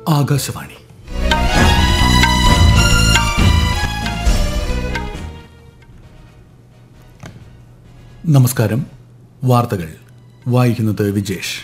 ആകാശവാണി നമസ്കാരം വാർത്തകൾ വായിക്കുന്നത് വിജേഷ്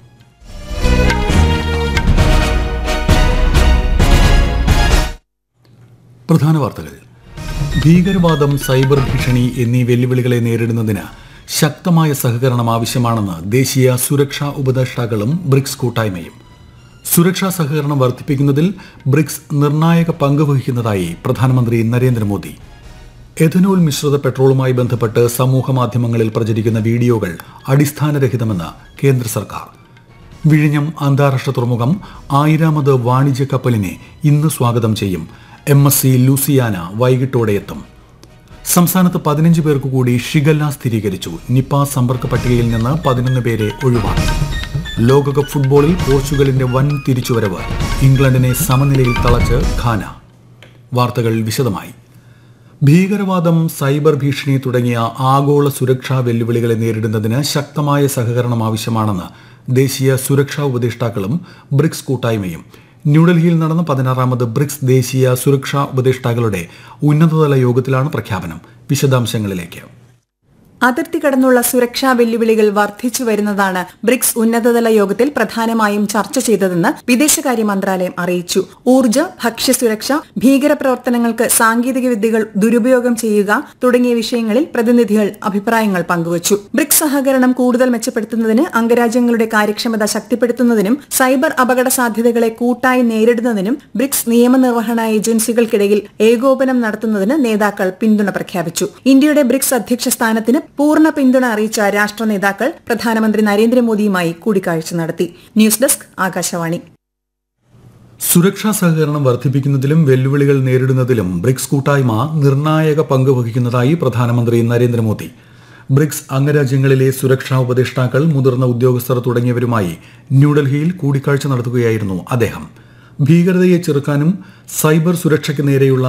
പ്രധാന വാർത്തകൾ ഭീകരവാദം സൈബർ ഭീഷണി എന്നീ വെല്ലുവിളികളെ നേരിടുന്നതിന് ശക്തമായ സഹകരണം ആവശ്യമാണെന്ന് ദേശീയ സുരക്ഷാ ഉപദേഷ്ടാക്കളും ബ്രിക്സ് കൂട്ടായ്മയും സുരക്ഷാ സഹകരണം വർദ്ധിപ്പിക്കുന്നതിൽ ബ്രിക്സ് നിർണായക പങ്ക് വഹിക്കുന്നതായി പ്രധാനമന്ത്രി നരേന്ദ്രമോദി എഥനോൾ മിശ്രിത പെട്രോളുമായി ബന്ധപ്പെട്ട് സമൂഹ മാധ്യമങ്ങളിൽ പ്രചരിക്കുന്ന വീഡിയോകൾ അടിസ്ഥാനരഹിതമെന്ന് കേന്ദ്ര സർക്കാർ വിഴിഞ്ഞം അന്താരാഷ്ട്ര തുറമുഖം ആയിരാമത് വാണിജ്യ കപ്പലിനെ ഇന്ന് സ്വാഗതം ചെയ്യും എം എസ് സി ലൂസിയാന വൈകിട്ടോടെ എത്തും സംസ്ഥാനത്ത് പതിനഞ്ച് പേർക്ക് കൂടി ഷിഗല്ല സ്ഥിരീകരിച്ചു നിപ സമ്പർക്ക പട്ടികയിൽ നിന്ന് പതിനൊന്ന് പേരെ ഒഴിവാക്കി ലോകകപ്പ് ഫുട്ബോളിൽ പോർച്ചുഗലിന്റെ വൻ തിരിച്ചുവരവ് ഇംഗ്ലണ്ടിനെ സമനിലയിൽ തളച്ച് ഖാന വാർത്തകൾ വിശദമായി ഭീകരവാദം സൈബർ ഭീഷണി തുടങ്ങിയ ആഗോള സുരക്ഷാ വെല്ലുവിളികളെ നേരിടുന്നതിന് ശക്തമായ സഹകരണം ആവശ്യമാണെന്ന് ദേശീയ സുരക്ഷാ ഉപദേഷ്ടാക്കളും ബ്രിക്സ് കൂട്ടായ്മയും ന്യൂഡൽഹിയിൽ നടന്ന പതിനാറാമത് ബ്രിക്സ് ദേശീയ സുരക്ഷാ ഉപദേഷ്ടാക്കളുടെ ഉന്നതതല യോഗത്തിലാണ് പ്രഖ്യാപനം വിശദാംശങ്ങളിലേക്ക് അതിർത്തി കടന്നുള്ള സുരക്ഷാ വെല്ലുവിളികൾ വർദ്ധിച്ചു വരുന്നതാണ് ബ്രിക്സ് ഉന്നതതല യോഗത്തിൽ പ്രധാനമായും ചർച്ച ചെയ്തതെന്ന് വിദേശകാര്യ മന്ത്രാലയം അറിയിച്ചു ഊർജ്ജ ഭക്ഷ്യസുരക്ഷ ഭീകരപ്രവർത്തനങ്ങൾക്ക് സാങ്കേതിക വിദ്യകൾ ദുരുപയോഗം ചെയ്യുക തുടങ്ങിയ വിഷയങ്ങളിൽ പ്രതിനിധികൾ അഭിപ്രായങ്ങൾ പങ്കുവച്ചു ബ്രിക്സ് സഹകരണം കൂടുതൽ മെച്ചപ്പെടുത്തുന്നതിന് അംഗരാജ്യങ്ങളുടെ കാര്യക്ഷമത ശക്തിപ്പെടുത്തുന്നതിനും സൈബർ അപകട സാധ്യതകളെ കൂട്ടായി നേരിടുന്നതിനും ബ്രിക്സ് നിയമനിർവഹണ ഏജൻസികൾക്കിടയിൽ ഏകോപനം നടത്തുന്നതിന് നേതാക്കൾ പിന്തുണ പ്രഖ്യാപിച്ചു ഇന്ത്യയുടെ ബ്രിക്സ് അധ്യക്ഷ സ്ഥാനത്തിന് പൂർണ്ണ പിന്തുണ അറിയിച്ച രാഷ്ട്ര നേതാക്കൾ പ്രധാനമന്ത്രി നരേന്ദ്രമോദിയുമായി കൂടിക്കാഴ്ച നടത്തി ന്യൂസ് ഡെസ്ക് ആകാശവാണി സുരക്ഷാ സഹകരണം വർദ്ധിപ്പിക്കുന്നതിലും വെല്ലുവിളികൾ നേരിടുന്നതിലും ബ്രിക്സ് കൂട്ടായ്മ നിർണായക പങ്ക് വഹിക്കുന്നതായി പ്രധാനമന്ത്രി നരേന്ദ്രമോദി ബ്രിക്സ് അംഗരാജ്യങ്ങളിലെ സുരക്ഷാ ഉപദേഷ്ടാക്കൾ മുതിർന്ന ഉദ്യോഗസ്ഥർ തുടങ്ങിയവരുമായി ന്യൂഡൽഹിയിൽ കൂടിക്കാഴ്ച നടത്തുകയായിരുന്നു അദ്ദേഹം ഭീകരതയെ ചെറുക്കാനും സൈബർ സുരക്ഷയ്ക്ക് നേരെയുള്ള